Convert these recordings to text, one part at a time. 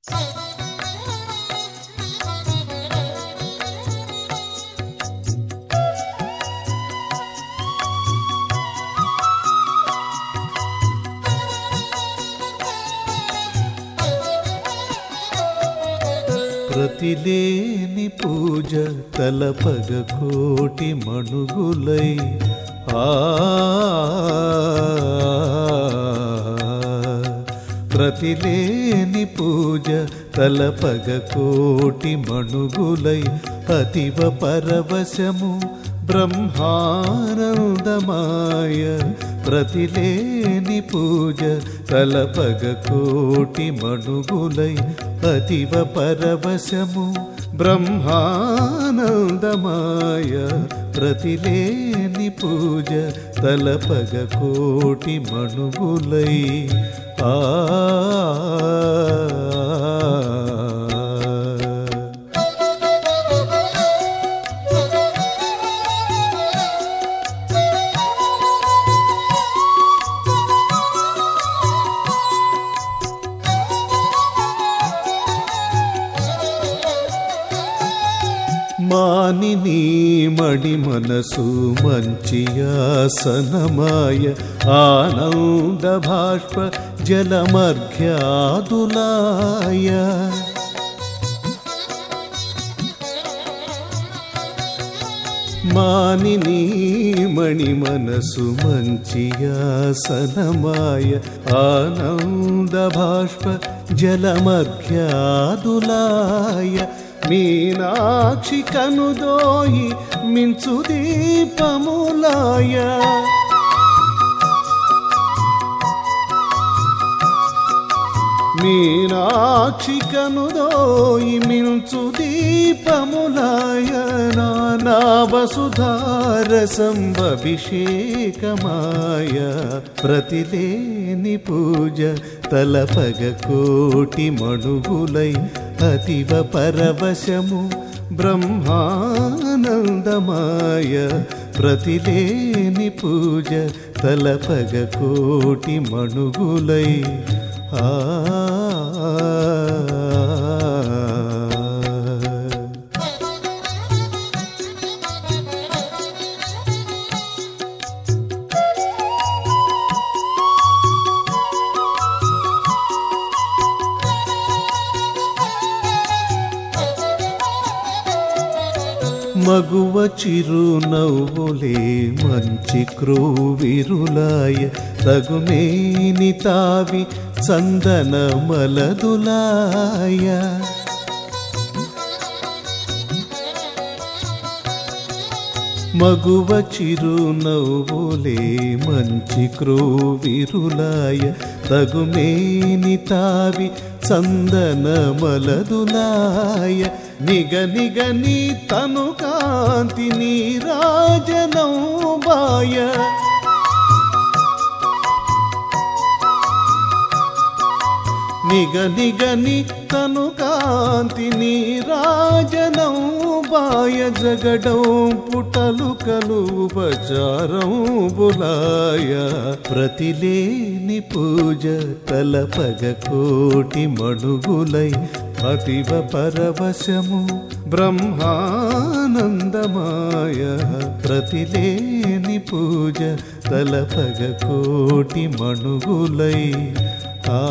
ప్రతిలేని పూజ తలపగ కోటి మణుగులై ఆ ప్రతిలేని పూజ తలపగ కోటి మణుగులై అతివ పరవశము బ్రహ్మానందమాయ ప్రతిలేని పూజ తలపగ కోటి మణుగులై అతివ పరవశము బ్రహ్మానందమాయ ప్రతిలేని పూజ తలపగ కోటి మణుగులై ఆ మానిని మణి మనసు మంచియాసనమాయ ఆనంద భాష్ప జలమర్ఘ్యాదులాయ మానిని మణి మనసు మంచియాసనమాయ ఆనంద భాష్ప జలమర్ఘ్యాదులాయ మీనాక్షి కనుదోయి మించు దీపములాయ మీనాక్షి కనుదోయి మించు దీపములాయ నానా వసుధారసంభిషేకమాయ ప్రతిలేని పూజ తలపగ కోటి మణుగులై అతివ పరవశము బ్రహ్మానందమాయ ప్రతిలేని పూజ తలపగ కోటి మణుగులై ఆ మగువ చిరునవ్వులే మంచి క్రూవిరులాయ తగుమేని తావి చందన మలదులాయ మగువ చిరునవ్వులే మంచి క్రూవిరులాయ తగుమేని తావి చందన మలదులాయ నిగ నిగ నీ తను కాంతి నీ రాజనౌబాయ నిగ నిగ ని తను కాంతి నీ రాజనౌబాయ జగడం పుటలు కలు బజారం బులాయ ప్రతిలేని పూజ తలపగ కోటి మణుగులై అతివ పరవశము బ్రహ్మానందమాయ ప్రతిలేని పూజ తలపగ కోటి మణుగులై ఆ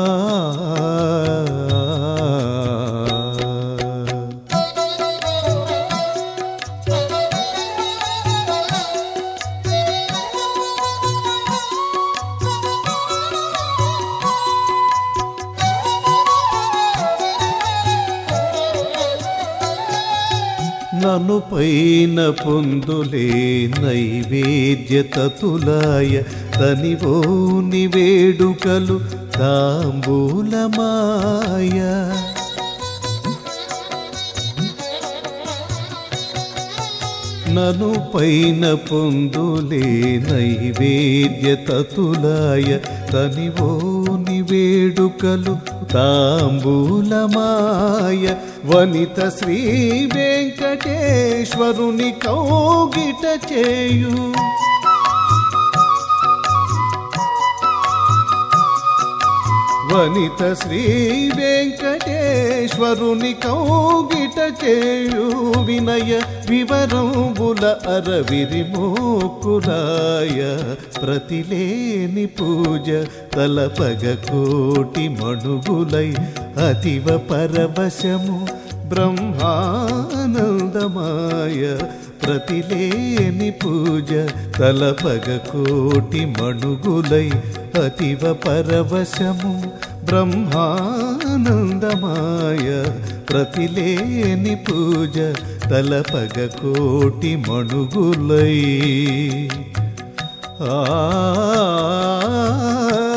నను పైన పొందులే నైవేద్య తతులాయ తనివోని వేడుకలు తాంబూలమాయ నను పైన పొందులే నైవేద్య తతులాయ తనివోని వేడుకలు తాంబూలమాయ వనిత శ్రీ వెంకటేశ్వరుని కౌగిట చేయు వనిత శ్రీ వెంకటే ఈశ్వరుని కౌగిట చేయు వినయ వివరంబుల అరవిరి మోకురాయ ప్రతిలేని పూజ తలపగ కోటి మణుగులై అతివ పరవశము బ్రహ్మానందమాయ ప్రతిలేని పూజ తలపగ కోటి మణుగులై అతివ పరవశము బ్రహ్మానందమాయ ప్రతిలేని పూజ తలపగ కోటి మణుగులై ఆ